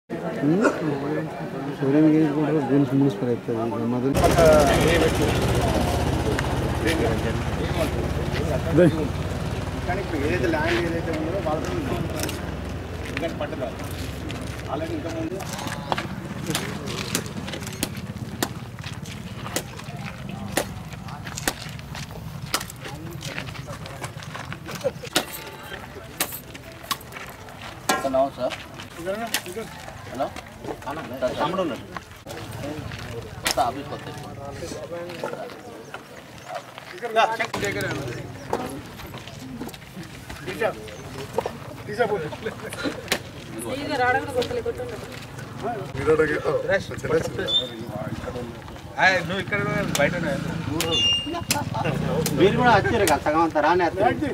Suryam గేసుకుంటారు goons municipal అవుతుంది మొదలు కానీ ఇప్పుడు ఏదైతే ల్యాండ్ ఏదైతే ఉందో వాళ్ళతో ఎందుకంటే పట్టదారు అలాగే ఇంకా ముందు సార్ హలో తమ్ముడు ఉన్నాడు ఆఫీస్కి వస్తాయి నువ్వు ఇక్కడ బయట మీరు కూడా వచ్చారు కదా సగం అంతా రాని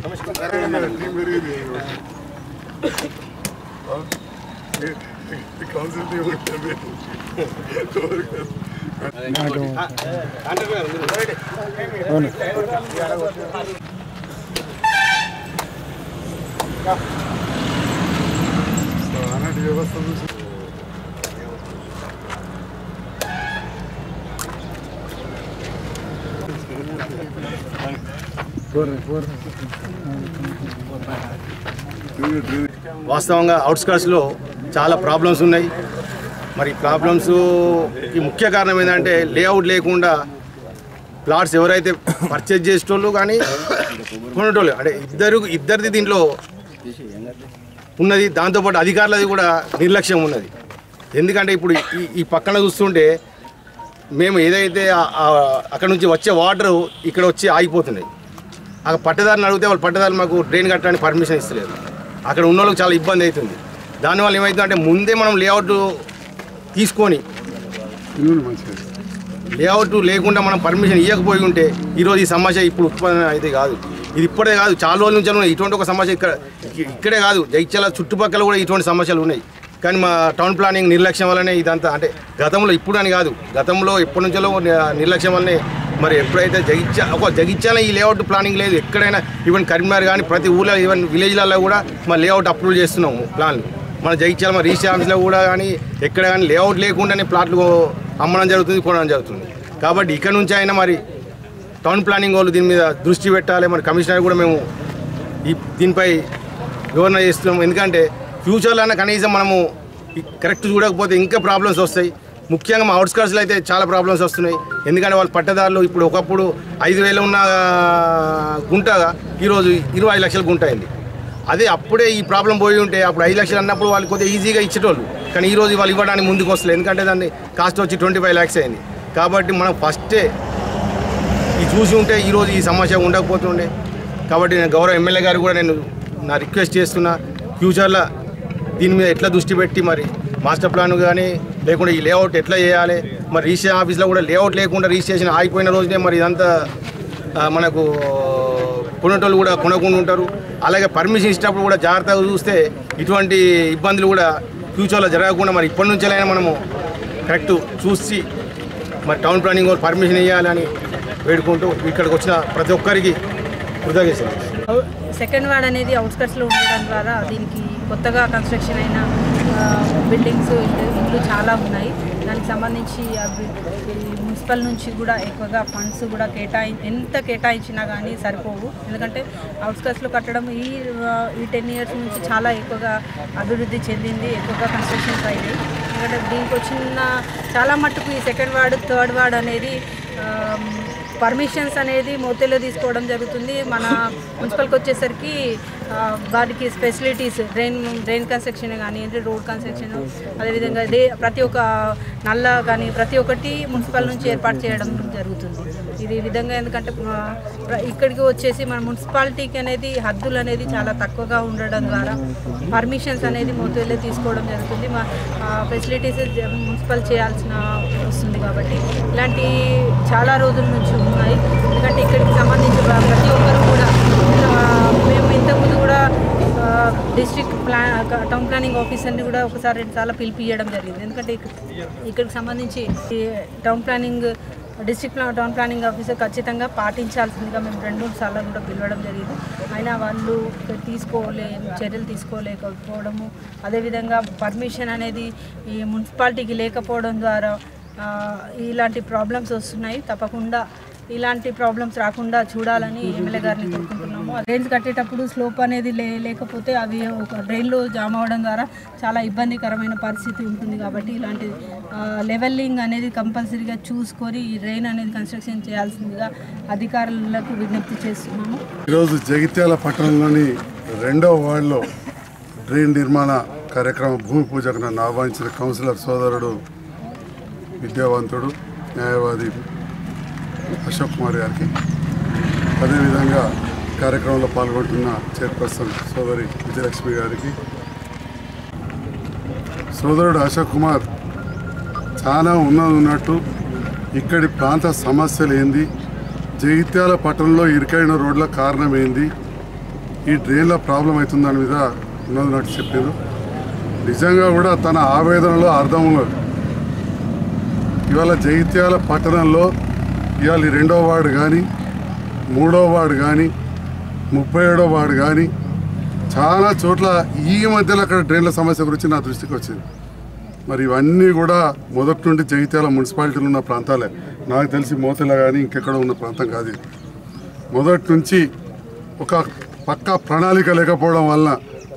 అలాంటి వ్యవస్థ చూసి వాస్తవంగా అవుట్స్కట్స్లో చాలా ప్రాబ్లమ్స్ ఉన్నాయి మరి ప్రాబ్లమ్స్ కి ముఖ్య కారణం ఏంటంటే లేఅవుట్ లేకుండా ప్లాట్స్ ఎవరైతే పర్చేజ్ చేసేటోళ్ళు కానీ కొనేటోళ్ళు అంటే ఇద్దరు ఇద్దరిది దీంట్లో ఉన్నది దాంతోపాటు అధికారులది కూడా నిర్లక్ష్యం ఉన్నది ఎందుకంటే ఇప్పుడు ఈ ఈ పక్కన చూస్తుంటే మేము ఏదైతే ఆ- ఆ అక్కడ నుంచి వచ్చే వాటర్ ఇక్కడ వచ్చి ఆగిపోతున్నాయి అక్కడ పట్టదారుని అడిగితే వాళ్ళు పట్టదారులు మాకు డ్రైన్ కట్టడానికి పర్మిషన్ ఇస్తలేదు అక్కడ ఉన్న వాళ్ళకి చాలా ఇబ్బంది అవుతుంది దానివల్ల ఏమవుతుందంటే ముందే మనం లేఅవుట్ తీసుకొని మంచిది లేఅవుట్ లేకుండా మనం పర్మిషన్ ఇవ్వకపోయి ఉంటే ఈరోజు ఈ సమస్య ఇప్పుడు ఉత్పన్నం అయితే కాదు ఇది ఇప్పుడే కాదు చాలా రోజుల నుంచి ఉన్నాయి ఇటువంటి ఒక సమస్య ఇక్కడ ఇక్కడే కాదు జైత్యాల చుట్టుపక్కల కూడా ఇటువంటి సమస్యలు ఉన్నాయి కానీ మా టౌన్ ప్లానింగ్ నిర్లక్ష్యం వల్లనే ఇదంతా అంటే గతంలో ఇప్పుడు అని కాదు గతంలో ఎప్పటి నుంచో నిర్లక్ష్యం వల్లనే మరి ఎప్పుడైతే జగిత్య ఒక జగిత్యాల ఈ లేఅవుట్ ప్లానింగ్ లేదు ఎక్కడైనా ఈవెన్ కరీంనగర్ కానీ ప్రతి ఊళ్ళో ఈవెన్ విలేజ్లలో కూడా మా లేఅవుట్ అప్రూవ్ చేస్తున్నాము ప్లాన్లు మన జగిత్యాల మన రిజిస్టర్ ఆఫీస్లో కూడా కానీ ఎక్కడ కానీ లేఅవుట్ లేకుండానే ప్లాట్లు అమ్మడం జరుగుతుంది కొనడం జరుగుతుంది కాబట్టి ఇక్కడ నుంచి అయినా మరి టౌన్ ప్లానింగ్ వాళ్ళు దీని మీద దృష్టి పెట్టాలి మరి కమిషనర్ కూడా మేము ఈ దీనిపై వివరణ చేస్తున్నాం ఎందుకంటే ఫ్యూచర్లో అయినా కనీసం మనము ఈ కరెక్ట్ చూడకపోతే ఇంకా ప్రాబ్లమ్స్ వస్తాయి ముఖ్యంగా మా అవుట్స్కర్ట్స్లో అయితే చాలా ప్రాబ్లమ్స్ వస్తున్నాయి ఎందుకంటే వాళ్ళ పట్టదారులు ఇప్పుడు ఒకప్పుడు ఐదు వేలు ఉన్న గుంట ఈరోజు ఇరవై ఐదు లక్షల గుంట అయింది అదే అప్పుడే ఈ ప్రాబ్లం పోయి ఉంటే అప్పుడు ఐదు లక్షలు అన్నప్పుడు వాళ్ళు కొద్దిగా ఈజీగా ఇచ్చేటోళ్ళు కానీ ఈ రోజు వాళ్ళు ఇవ్వడానికి ముందుకు వస్తలేదు ఎందుకంటే దాన్ని కాస్ట్ వచ్చి ట్వంటీ ఫైవ్ ల్యాక్స్ అయింది కాబట్టి మనం ఫస్టే ఇది చూసి ఉంటే ఈరోజు ఈ సమస్య ఉండకపోతుండే కాబట్టి నేను గౌరవ ఎమ్మెల్యే గారు కూడా నేను నా రిక్వెస్ట్ చేస్తున్నా ఫ్యూచర్లో దీని మీద ఎట్లా దృష్టి పెట్టి మరి మాస్టర్ ప్లాన్ కానీ లేకుండా ఈ లేఅవుట్ ఎట్లా చేయాలి మరి రిజిస్ట్రేషన్ ఆఫీస్లో కూడా లేఅవుట్ లేకుండా రిజిస్ట్రేషన్ ఆగిపోయిన రోజునే మరి ఇదంతా ఆ, మనకు కొనేటోళ్ళు కూడా కొనకుండా ఉంటారు అలాగే పర్మిషన్ ఇచ్చినప్పుడు కూడా జాగ్రత్తగా చూస్తే ఇటువంటి ఇబ్బందులు కూడా ఫ్యూచర్లో జరగకుండా మరి ఇప్పటి నుంచైనా మనము కరెక్ట్ చూసి మరి టౌన్ ప్లానింగ్ వాళ్ళు పర్మిషన్ ఇవ్వాలని వేడుకుంటూ ఇక్కడికి వచ్చిన ప్రతి ఒక్కరికి కృతజ్ఞతలు సెకండ్ వార్డ్ అనేది అవుట్స్కట్స్లో ఉండడం ద్వారా దీనికి కొత్తగా కన్స్ట్రక్షన్ అయిన ఆ, బిల్డింగ్స్ ఇల్లు ఇల్లు చాలా ఉన్నాయి దానికి సంబంధించి అవి ఈ మున్సిపల్ నుంచి కూడా ఎక్కువగా ఫండ్స్ కూడా కేటాయి ఎంత కేటాయించినా కానీ సరిపోవు ఎందుకంటే అవుట్స్కట్స్లో కట్టడం ఈ ఆ, ఈ టెన్ ఇయర్స్ నుంచి చాలా ఎక్కువగా అభివృద్ధి చెందింది ఎక్కువగా కన్స్ట్రక్షన్స్ అయినాయి ఎందుకంటే దీనికి వచ్చిన చాలా మట్టుకు ఈ సెకండ్ వార్డ్ థర్డ్ వార్డ్ అనేది పర్మిషన్స్ అనేది మోతేలో తీసుకోవడం జరుగుతుంది మన మున్సిపల్కి వచ్చేసరికి ఆ, వారికి ఫెసిలిటీస్ డ్రైన్ డ్రైన్ కన్స్ట్రక్షన్ కానీ రోడ్ కన్స్ట్రక్షన్ అదేవిధంగా డే ప్రతి ఒక్క నల్ల కానీ ప్రతి ఒక్కటి మున్సిపల్ నుంచి ఏర్పాటు చేయడం జరుగుతుంది ఇది ఈ విధంగా ఎందుకంటే ఆ, ప్ర- ఇక్కడికి వచ్చేసి మన మున్సిపాలిటీకి అనేది హద్దులు అనేది చాలా తక్కువగా ఉండడం ద్వారా పర్మిషన్స్ అనేది మోతేలే తీసుకోవడం జరుగుతుంది మా ఫెసిలిటీస్ మున్సిపల్ చేయాల్సిన వస్తుంది కాబట్టి ఇలాంటి చాలా రోజుల నుంచి ఉన్నాయి ఎందుకంటే ఇక్కడికి సంబంధించి ప్ర- ప్రతి ఒక్కరు కూడా ఆ, మేము ఇంతకుముందు కూడా డిస్ట్రిక్ట్ ప్లా టౌన్ ప్లానింగ్ ఆఫీసర్ని కూడా ఒకసారి రెండు సార్లు పిలిపియడం జరిగింది ఎందుకంటే ఇక్క- ఇక్కడికి సంబంధించి ఈ టౌన్ ప్లానింగ్ డిస్ట్రిక్ట్ ప్లా- టౌన్ ప్లానింగ్ ఆఫీసర్ ఖచ్చితంగా పాటించాల్సిందిగా మేము రెండు మూడు సార్లు కూడా పిలవడం జరిగింది అయినా వాళ్ళు తీసుకోలే చర్యలు తీసుకోలేకపోవడము అదేవిధంగా పర్మిషన్ అనేది ఈ మున్సిపాలిటీకి లేకపోవడం ద్వారా ఆ, ఇలాంటి ప్రాబ్లమ్స్ వస్తున్నాయి తప్పకుండా ఇలాంటి ప్రాబ్లమ్స్ రాకుండా చూడాలని ఎమ్మెల్యే గారిని కోరుకుంటున్నాము డ్రైన్స్ కట్టేటప్పుడు స్లోప్ అనేది లే లేకపోతే అవి ఒక డ్రైన్లో జామ్ అవ్వడం ద్వారా చాలా ఇబ్బందికరమైన పరిస్థితి ఉంటుంది కాబట్టి ఇలాంటి లెవెల్లింగ్ అనేది కంపల్సరీగా చూసుకొని ఈ డ్రైన్ అనేది కన్స్ట్రక్షన్ చేయాల్సిందిగా అధికారులకు విజ్ఞప్తి చేస్తున్నాము ఈరోజు జగిత్యాల పట్టణంలోని రెండవ వార్డులో డ్రైన్ నిర్మాణ కార్యక్రమ భూమి పూజకు నన్ను ఆహ్వానించిన కౌన్సిలర్ సోదరుడు విద్యావంతుడు న్యాయవాది అశోక్ కుమార్ గారికి అదేవిధంగా కార్యక్రమంలో పాల్గొంటున్న చైర్పర్సన్ సోదరి విజయలక్ష్మి గారికి సోదరుడు అశోక్ కుమార్ చాలా ఉన్నది ఉన్నట్టు ఇక్కడి ప్రాంత సమస్యలు ఏంది జగిత్యాల పట్టణంలో ఇరుకైన రోడ్ల కారణం ఏంది ఈ డ్రైన్ల ప్రాబ్లం అవుతుంది దాని మీద ఉన్నది ఉన్నట్టు చెప్పారు నిజంగా కూడా తన ఆవేదనలో అర్థం ఉన్నది ఇవాళ జగిత్యాల పట్టణంలో ఇవాళ ఈ రెండో వార్డు కానీ మూడో వార్డు కానీ ముప్పై ఏడో వార్డు కానీ చాలా చోట్ల ఈ మధ్యలో అక్కడ డ్రైన్ల సమస్య గురించి నా దృష్టికి వచ్చింది మరి ఇవన్నీ కూడా మొదటి నుండి జగిత్యాల మున్సిపాలిటీలో ఉన్న ప్రాంతాలే నాకు తెలిసి మోతెల కానీ ఇంకెక్కడ ఉన్న ప్రాంతం కాదు ఇది మొదటి నుంచి ఒక పక్కా ప్రణాళిక లేకపోవడం వలన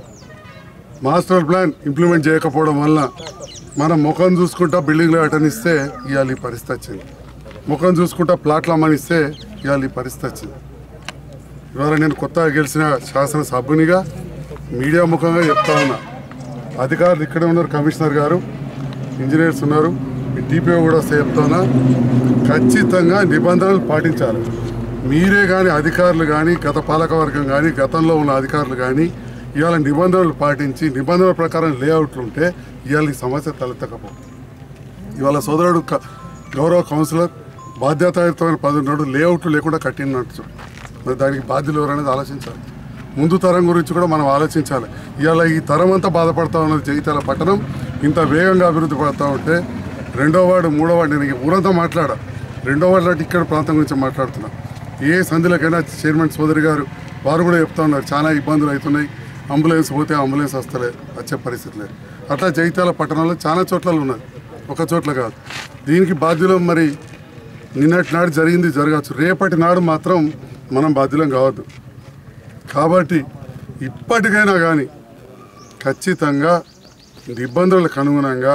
మాస్టర్ ప్లాన్ ఇంప్లిమెంట్ చేయకపోవడం వలన మనం ముఖం చూసుకుంటా బిల్డింగ్లు అటనిస్తే ఇవాళ ఈ పరిస్థితి వచ్చింది ముఖం చూసుకుంటా ప్లాట్లు అమ్మనిస్తే ఇవాళ ఈ పరిస్థితి వచ్చింది ఇవాళ నేను కొత్తగా గెలిచిన శాసనసభ్యునిగా మీడియా ముఖంగా చెప్తా ఉన్నా అధికారులు ఇక్కడే ఉన్నారు కమిషనర్ గారు ఇంజనీర్స్ ఉన్నారు ఈ టీపీఓ కూడా వస్తే చెప్తున్నా ఖచ్చితంగా నిబంధనలు పాటించాలి మీరే కానీ అధికారులు కానీ గత పాలకవర్గం కానీ గతంలో ఉన్న అధికారులు కానీ ఇవాళ నిబంధనలు పాటించి నిబంధనల ప్రకారం లేఅవుట్లు ఉంటే ఇవాళ ఈ సమస్య తలెత్తకపోతుంది ఇవాళ సోదరుడు క- గౌరవ కౌన్సిలర్ బాధ్యతాయుతమైన పదవి నాడు లేఅవుట్లు లేకుండా కట్టినట్టు చూడు. మరి దానికి బాధ్యులు ఎవరనేది ఆలోచించాలి ముందు తరం గురించి కూడా మనం ఆలోచించాలి ఇవాళ ఈ తరం అంతా బాధపడతా ఉన్నది జగిత్యాల పట్టణం ఇంత వేగంగా అభివృద్ధి పడుతూ ఉంటే రెండో వార్డు మూడో వార్డు నేను ఊరంతా మాట్లాడా రెండో వార్డు లాంటి ఇక్కడ ప్రాంతం గురించి మాట్లాడుతున్నా ఏ సంధిలకైనా చైర్మన్ సోదరి గారు వారు కూడా చెప్తా ఉన్నారు చాలా ఇబ్బందులు అవుతున్నాయి అంబులెన్స్ పోతే అంబులెన్స్ వస్తలే వచ్చే పరిస్థితి లేదు అట్లా జగిత్యాల పట్టణంలో చాలా చోట్ల ఉన్నది ఒక చోట్ల కాదు దీనికి బాధ్యులు మరి నిన్నటి నాడు జరిగింది జరగచ్చు రేపటి నాడు మాత్రం మనం బాధ్యులం కావద్దు కాబట్టి ఇప్పటికైనా కానీ ఖచ్చితంగా నిబంధనలకు అనుగుణంగా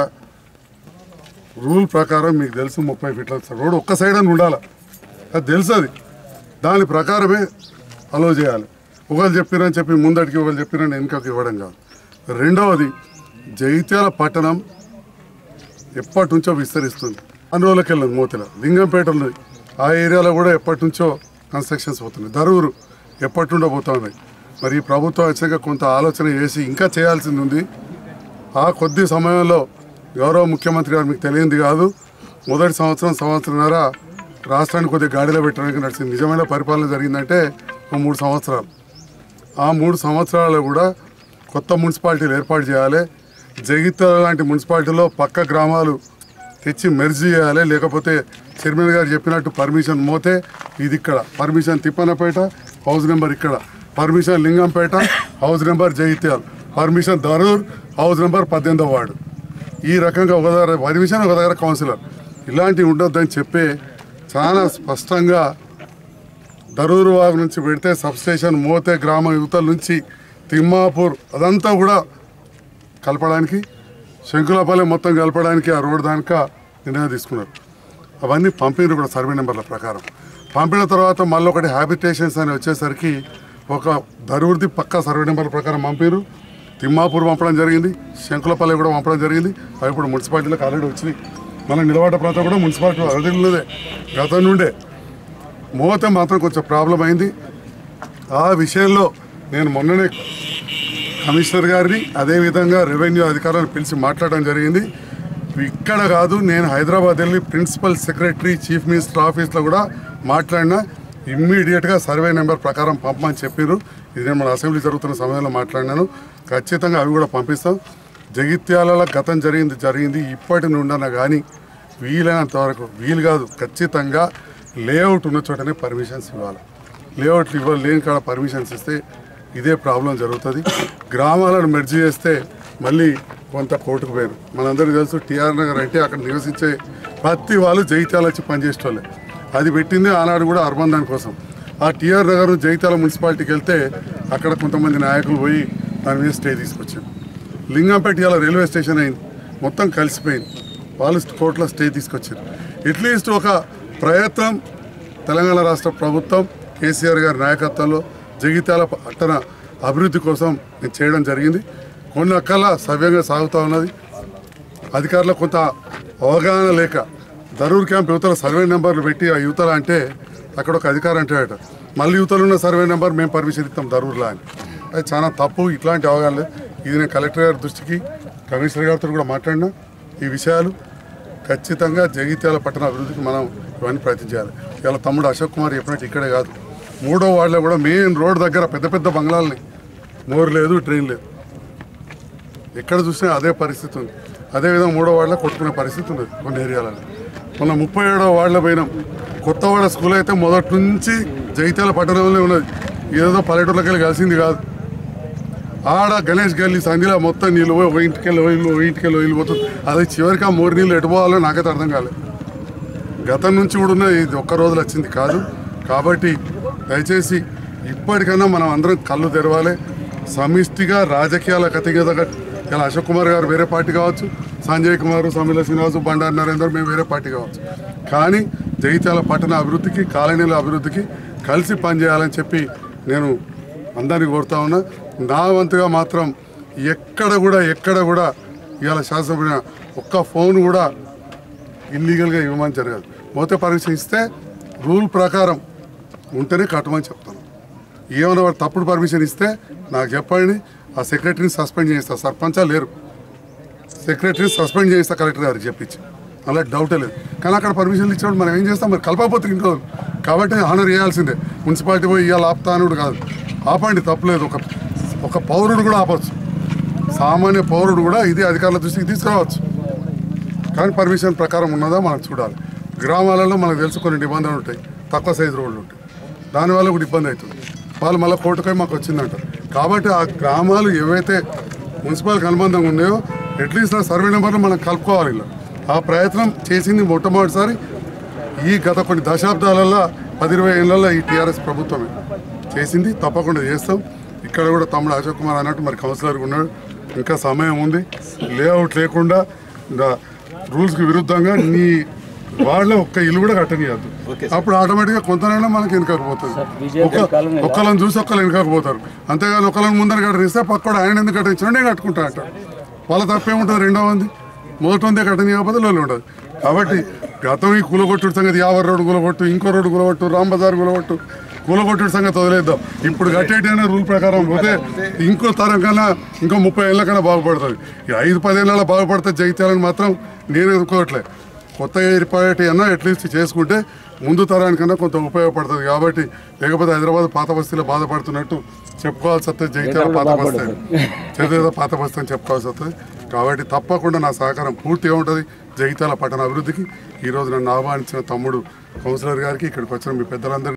రూల్ ప్రకారం మీకు తెలుసు ముప్పై ఫీట్ల రోడ్ ఒక్క సైడ్ అని ఉండాలి అది తెలుసు అది దాని ప్రకారమే అలో చేయాలి ఒకళ్ళు చెప్పిరని చెప్పి ముందటికి ఒకళ్ళు చెప్పిరని వెనుకకి ఇవ్వడం కాదు రెండవది జగిత్యాల పట్టణం ఎప్పటి నుంచో విస్తరిస్తుంది అన్ని రోజులకి వెళ్ళింది మోతిల లింగంపేట ఉన్నది ఆ ఏరియాలో కూడా ఎప్పటి నుంచో కన్స్ట్రక్షన్స్ పోతున్నాయి దరూరు ఎప్పటి నుండో పోతా ఉన్నాయి మరి ఈ ప్రభుత్వం వచ్చాక కొంత ఆలోచన చేసి ఇంకా చేయాల్సింది ఉంది ఆ కొద్ది సమయంలో గౌరవ ముఖ్యమంత్రి గారు మీకు తెలియంది కాదు మొదటి సంవత్సరం సంవత్సరంన్నర రాష్ట్రాన్ని కొద్దిగా గాడిలో పెట్టడానికి నడిచింది నిజమైన పరిపాలన జరిగిందంటే ఒక మూడు సంవత్సరాలు ఆ మూడు సంవత్సరాలు కూడా కొత్త మున్సిపాలిటీలు ఏర్పాటు చేయాలి జగిత్యాల లాంటి మున్సిపాలిటీలో పక్క గ్రామాలు తెచ్చి మెర్జ్ చేయాలి లేకపోతే చైర్మన్ గారు చెప్పినట్టు పర్మిషన్ మోతే ఇది ఇక్కడ పర్మిషన్ తిప్పనపేట హౌస్ నెంబర్ ఇక్కడ permission Lingampeta house number Jagtial permission Dharur house number పద్దెనిమిదో వార్డు ఈ రకంగా ఒక దగ్గర పర్మిషన్ ఒక దగ్గర కౌన్సిలర్ ఇలాంటివి ఉండొద్దని చెప్పే చాలా స్పష్టంగా దరూరు వాగు నుంచి పెడితే సబ్స్టేషన్ మోతే గ్రామ యువతల నుంచి తిమ్మాపూర్ అదంతా కూడా కలపడానికి శంకులపల్లి మొత్తం కలపడానికి ఆ రోడ్ దానిక నిర్ణయం తీసుకున్నారు అవన్నీ పంపిణీ కూడా సర్వే నెంబర్ల ప్రకారం పంపిన తర్వాత మళ్ళీ ఒకటి హ్యాబిటేషన్స్ అని వచ్చేసరికి ఒక దరూర్ది పక్కా సర్వే నెంబర్ల ప్రకారం పంపిరు తిమ్మాపూర్ పంపడం జరిగింది శంకులపల్లి కూడా పంపడం జరిగింది అవి ఇప్పుడు మున్సిపాలిటీలకు ఆల్రెడీ వచ్చినాయి మన నిలబడ్డ ప్రాంతం కూడా మున్సిపాలిటీ ఆల్రెడీ ఉన్నదే గతం నుండే మోత మాత్రం కొంచెం ప్రాబ్లం అయింది ఆ విషయంలో నేను మొన్ననే కమిషనర్ గారిని అదేవిధంగా రెవెన్యూ అధికారులను పిలిచి మాట్లాడడం జరిగింది ఇక్కడ కాదు నేను హైదరాబాద్ వెళ్ళి ప్రిన్సిపల్ సెక్రటరీ చీఫ్ మినిస్టర్ ఆఫీస్లో కూడా మాట్లాడినా ఇమ్మీడియట్గా సర్వే నెంబర్ ప్రకారం పంపమని చెప్పారు ఇది నేను మన అసెంబ్లీ జరుగుతున్న సమయంలో మాట్లాడినాను ఖచ్చితంగా అవి కూడా పంపిస్తాం జగిత్యాలలో గతం జరిగింది జరిగింది ఇప్పటి నుండన కానీ వీలైనంత వరకు వీలు కాదు ఖచ్చితంగా లేఅవుట్ ఉన్న చోటనే పర్మిషన్స్ ఇవ్వాలి లేఅవుట్లు ఇవ్వాలి లేని కాడ పర్మిషన్స్ ఇస్తే ఇదే ప్రాబ్లం జరుగుతుంది గ్రామాలను మెర్జీ చేస్తే మళ్ళీ కొంత కోర్టుకు పోయారు మనందరికీ తెలుసు టీఆర్ నగర్ అంటే అక్కడ నివసించే ప్రతి వాళ్ళు జైత్యాల వచ్చి పనిచేసేటోళ్ళే అది పెట్టింది ఆనాడు కూడా అర్బన్ దాని కోసం ఆ టీఆర్ నగర్ జైత్యాల మున్సిపాలిటీకి వెళ్తే అక్కడ కొంతమంది నాయకులు పోయి దాని మీద స్టే తీసుకొచ్చారు లింగంపేట ఇలా రైల్వే స్టేషన్ అయింది మొత్తం కలిసిపోయింది వాళ్ళు కోర్టులో స్టే తీసుకొచ్చారు అట్లీస్ట్ ఒక ప్రయత్నం తెలంగాణ రాష్ట్ర ప్రభుత్వం కేసీఆర్ గారి నాయకత్వంలో జగిత్యాల పట్టణ అభివృద్ధి కోసం నేను చేయడం జరిగింది కొన్ని అక్కల సవ్యంగా సాగుతూ ఉన్నది అధికారులకు కొంత అవగాహన లేక దరూర్ క్యాంప్ యువతల సర్వే నెంబర్లు పెట్టి ఆ యువతల అంటే అక్కడ ఒక అధికారి అంటాడట మళ్ళీ యువతలు ఉన్న సర్వే నెంబర్ మేము పర్మిషన్ ఇస్తాం దరూర్లా అని అది చాలా తప్పు ఇట్లాంటి అవగాహన లేదు ఇది నేను కలెక్టర్ గారి దృష్టికి కమిషనర్ గారితో కూడా మాట్లాడినా ఈ విషయాలు ఖచ్చితంగా జగిత్యాల పట్టణ అభివృద్ధికి మనం ఇవన్నీ ప్రయత్నం చేయాలి ఇలా తమ్ముడు అశోక్ కుమార్ చెప్పినట్టు ఇక్కడే కాదు మూడో వార్డులో కూడా మెయిన్ రోడ్ దగ్గర పెద్ద పెద్ద బంగ్లాలని మోరు లేదు ట్రైన్ లేదు ఎక్కడ చూసినా అదే పరిస్థితి ఉంది అదేవిధంగా మూడో వార్డులో కొట్టుకునే పరిస్థితి ఉంది కొన్ని ఏరియాలలో మొన్న ముప్పై ఏడో వార్డులో పోయినాం కొత్తవాడ స్కూల్ అయితే మొదటి నుంచి జైత్యాల పట్టణంలోనే ఉన్నది ఏదో పల్లెటూర్లోకి వెళ్ళి కలిసింది కాదు ఆడ గణేష్ గల్లీ సంధిలో మొత్తం నీళ్ళు పోయి ఒక ఇంటికి వెళ్ళి వీళ్ళు ఒక ఇంటికి వెళ్ళి వెళ్ళిపోతుంది అది చివరికి ఆ మూడు నీళ్ళు ఎటు పోవాలో నాకైతే అర్థం కాలేదు గతం నుంచి కూడా ఉన్నది ఇది ఒక్క రోజులు వచ్చింది కాదు కాబట్టి దయచేసి ఇప్పటికైనా మనం అందరం కళ్ళు తెరవాలి సమిష్టిగా రాజకీయాలకు అతీతంగా ఇలా అశోక్ కుమార్ గారు వేరే పార్టీ కావచ్చు సంజయ్ కుమార్ సమిల శ్రీనివాస్ బండారు నరేందర్ మేము వేరే పార్టీ కావచ్చు కానీ జగిత్యాల పట్టణ అభివృద్ధికి కాలనీల అభివృద్ధికి కలిసి పనిచేయాలని చెప్పి నేను అందరినీ కోరుతా ఉన్నా నా వంతుగా మాత్రం ఎక్కడ కూడా ఎక్కడ కూడా ఇవాళ శాసనసభ ఒక్క ఫోన్ కూడా ఇల్లీగల్గా ఇవ్వమని జరగదు పోతే పర్మిషన్ ఇస్తే రూల్ ప్రకారం ఉంటేనే కట్టమని చెప్తాను ఏమైనా వాడు తప్పుడు పర్మిషన్ ఇస్తే నాకు చెప్పండి ఆ సెక్రటరీని సస్పెండ్ చేయిస్తా సర్పంచా లేరు సెక్రటరీని సస్పెండ్ చేయిస్తా కలెక్టర్ గారికి చెప్పించి అలా డౌటే లేదు కానీ అక్కడ పర్మిషన్లు ఇచ్చినప్పుడు మనం ఏం చేస్తాం మరి కలపకపోతే ఇంకో కాబట్టి ఆనర్ చేయాల్సిందే మున్సిపాలిటీ పోయి ఇవాళ ఆపుతా అనుడు కాదు ఆపండి తప్పలేదు ఒక ఒక పౌరుడు కూడా ఆపచ్చు సామాన్య పౌరుడు కూడా ఇది అధికారుల దృష్టికి తీసుకురావచ్చు కానీ పర్మిషన్ ప్రకారం ఉన్నదా మనం చూడాలి గ్రామాలలో మనకు తెలుసు కొన్ని నిబంధనలు ఉంటాయి తక్కువ సైజు రోడ్లు ఉంటాయి దానివల్ల కూడా ఇబ్బంది అవుతుంది వాళ్ళు మళ్ళీ కోర్టుకై మాకు వచ్చిందంటారు కాబట్టి ఆ గ్రామాలు ఏవైతే మున్సిపల్కి అనుబంధంగా ఉన్నాయో అట్లీస్ట్ ఆ సర్వే నెంబర్లు మనం కలుపుకోవాలి ఇలా ఆ ప్రయత్నం చేసింది మొట్టమొదటిసారి ఈ గత కొన్ని దశాబ్దాలలో పది ఇరవై ఏళ్ళలో ఈ టీఆర్ఎస్ ప్రభుత్వమే చేసింది తప్పకుండా చేస్తాం ఇక్కడ కూడా తమ్ముడు అశోక్ కుమార్ అన్నట్టు మరి కౌన్సిలర్గా ఉన్నాడు ఇంకా సమయం ఉంది లేఅవుట్ లేకుండా ఇంకా రూల్స్కి విరుద్ధంగా నీ వాళ్ళ ఒక్క ఇల్లు కూడా కట్టనియద్దు అప్పుడు ఆటోమేటిక్గా కొంతనైనా మనకి వెనకపోతుంది ఒక ఒక్కళ్ళని చూసి ఒక్కళ్ళు వెనకపోతారు అంతేగాని ఒకళ్ళని ముందర కట్టనిస్తే పక్కడు ఆయన ఎందుకు కట్టించినా నేను కట్టుకుంటా అంటారు వాళ్ళ తప్పేముంటుంది రెండో మంది మొదటి వందే కట్టనీయకపోతే లోన్లు ఉండదు కాబట్టి గతం ఈ కూలగొట్టుడు సంగతి యావర్ రోడ్డు కూలగొట్టు ఇంకో రోడ్డు కూలగొట్టు రామ్ బజార్ కూలగొట్టు కూలగొట్టుడు సంగతి వదిలేద్దాం ఇప్పుడు కట్టేటైనా రూల్ ప్రకారం పోతే ఇంకో తరం కన్నా ఇంకో ముప్పై ఏళ్ళ కన్నా బాగుపడుతుంది ఈ ఐదు పదేళ్ళ బాగుపడితే జగిత్యాలని మాత్రం నేను ఎదుర్కోవట్లే కొత్త ఏర్పాటు అన్నా అట్లీస్ట్ చేసుకుంటే ముందు తరానికన్నా కొంత ఉపయోగపడుతుంది కాబట్టి లేకపోతే హైదరాబాద్ పాత బస్తీలో బాధపడుతున్నట్టు చెప్పుకోవాల్సి వస్తుంది జగిత్యాల పాత బస్తీ చదివేదో పాత బస్తీ అని చెప్పుకోవాల్సి వస్తుంది కాబట్టి తప్పకుండా నా సహకారం పూర్తిగా ఉంటుంది జగిత్యాల పట్టణ అభివృద్ధికి ఈరోజు నన్ను ఆహ్వానించిన తమ్ముడు కౌన్సిలర్ గారికి ఇక్కడికి వచ్చిన మీ పెద్దలందరికీ